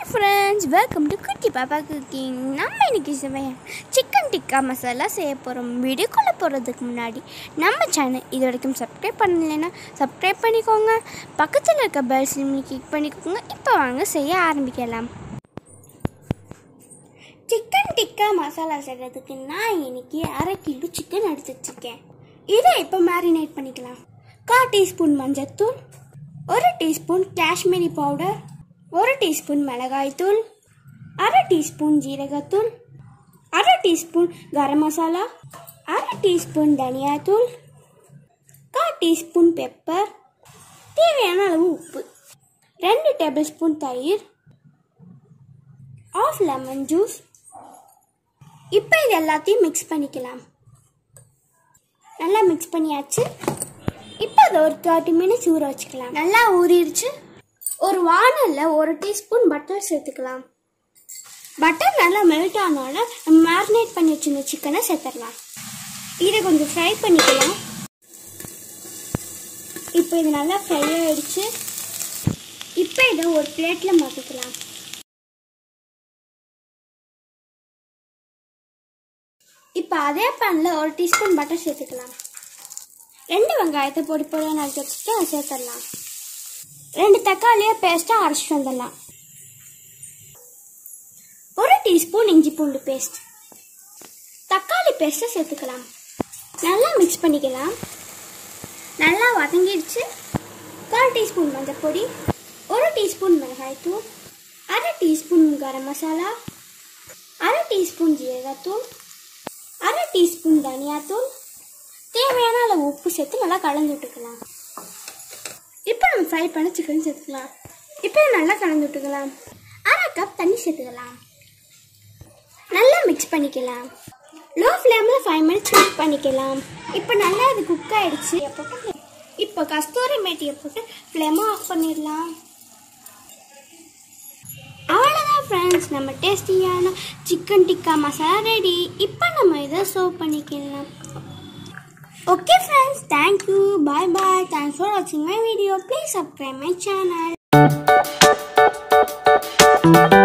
Friends welcome to குட்டி பாப்பா cooking நம்ம இன்னைக்கு செய்ய சிக்கன் டிக்கா மசாலா செய்ய போகிறோம் வீடியோக்குள்ளே போகிறதுக்கு முன்னாடி நம்ம சேனல் இது வரைக்கும் சப்ஸ்கிரைப் பண்ணலைன்னா சப்ஸ்கிரைப் பண்ணிக்கோங்க பக்கத்தில் இருக்க பெல் சிம்னி கிளிக் பண்ணிக்கோங்க இப்போ வாங்க செய்ய ஆரம்பிக்கலாம் சிக்கன் டிக்கா மசாலா செய்கிறதுக்கு நான் இன்னைக்கு அரை கிலோ சிக்கன் எடுத்து வச்சுருக்கேன் இதை இப்போ மேரினேட் பண்ணிக்கலாம் கால் டீஸ்பூன் மஞ்சத்தூள் ஒரு டீஸ்பூன் காஷ்மீரி பவுடர் ஒரு டீஸ்பூன் மிளகாய்த்தூள் அரை டீஸ்பூன் ஜீரகத்தூள் அரை டீஸ்பூன் கரம் மசாலா அரை டீஸ்பூன் தனியாத்தூள் கால் டீஸ்பூன் பெப்பர் தேவையான அளவு உப்பு ரெண்டு டேபிள் ஸ்பூன் தயிர் ஆஃப் லெமன் ஜூஸ் இப்போ இது எல்லாத்தையும் மிக்ஸ் பண்ணிக்கலாம் நல்லா மிக்ஸ் பண்ணியாச்சு இப்போ அதை ஒரு தேர்ட்டி மினிட்ஸ் ஊற வச்சுக்கலாம் நல்லா ஊறிடுச்சு ஒரு வானலில் ஒரு டீஸ்பூன் பட்டர் சேர்த்துக்கலாம் பட்டர் நல்லா மெல்ட் ஆனோட நம்ம மேரினேட் பண்ணி வச்சிருந்த சிக்கனை சேர்த்துடலாம் இதை கொஞ்சம் ஃப்ரை பண்ணிக்கலாம் இப்போ இது நல்லா ஃப்ரை ஆயிடுச்சு இப்போ இதை ஒரு பிளேட்டில் மாற்றிக்கலாம் இப்போ அதே பேனில் ஒரு டீஸ்பூன் பட்டர் சேர்த்துக்கலாம் ரெண்டு வெங்காயத்தை பொடி பொடியாக நறுக்கி வச்சுட்டு அதை சேர்த்துடலாம் ரெண்டு தக்காளியை பேஸ்ட்டாக அரைச்சிட்டு வந்துடலாம் ஒரு டீஸ்பூன் இஞ்சி பூண்டு பேஸ்ட் தக்காளி பேஸ்ட்டை சேர்த்துக்கலாம் நல்லா மிக்ஸ் பண்ணிக்கலாம் நல்லா வதங்கிடுச்சு கால் டீஸ்பூன் மஞ்சள் பொடி ஒரு டீஸ்பூன் மிளகாய்த்தூள் அரை டீஸ்பூன் கரம் மசாலா அரை டீஸ்பூன் ஜீரகத்தூள் அரை டீஸ்பூன் தனியாத்தூள் தேவையான அளவு உப்பு சேர்த்து நல்லா கலந்து விட்டுக்கலாம் இப்போ நம்ம ஃப்ரை பண்ண சிக்கன் சேர்த்துக்கலாம் இப்போ நல்லா கலந்து விட்டுக்கலாம் அரை கப் தண்ணி சேர்த்துக்கலாம் நல்லா மிக்ஸ் பண்ணிக்கலாம் லோ ஃப்ளேமில் ஃபைவ் மினிட்ஸ் குக் பண்ணிக்கலாம் இப்போ நல்லா இது குக் ஆயிடுச்சு போட்டு இப்போ கஸ்தூரி மேட்டியை போட்டு ஃப்ளேமை ஆஃப் பண்ணிடலாம் அவ்வளோதான் ஃப்ரெண்ட்ஸ் நம்ம டேஸ்டியான சிக்கன் டிக்கா மசாலா ரெடி இப்போ நம்ம இதை சர்வ் பண்ணிக்கலாம் Okay friends, thank you. Bye bye. Thanks for watching my video. Please subscribe my channel.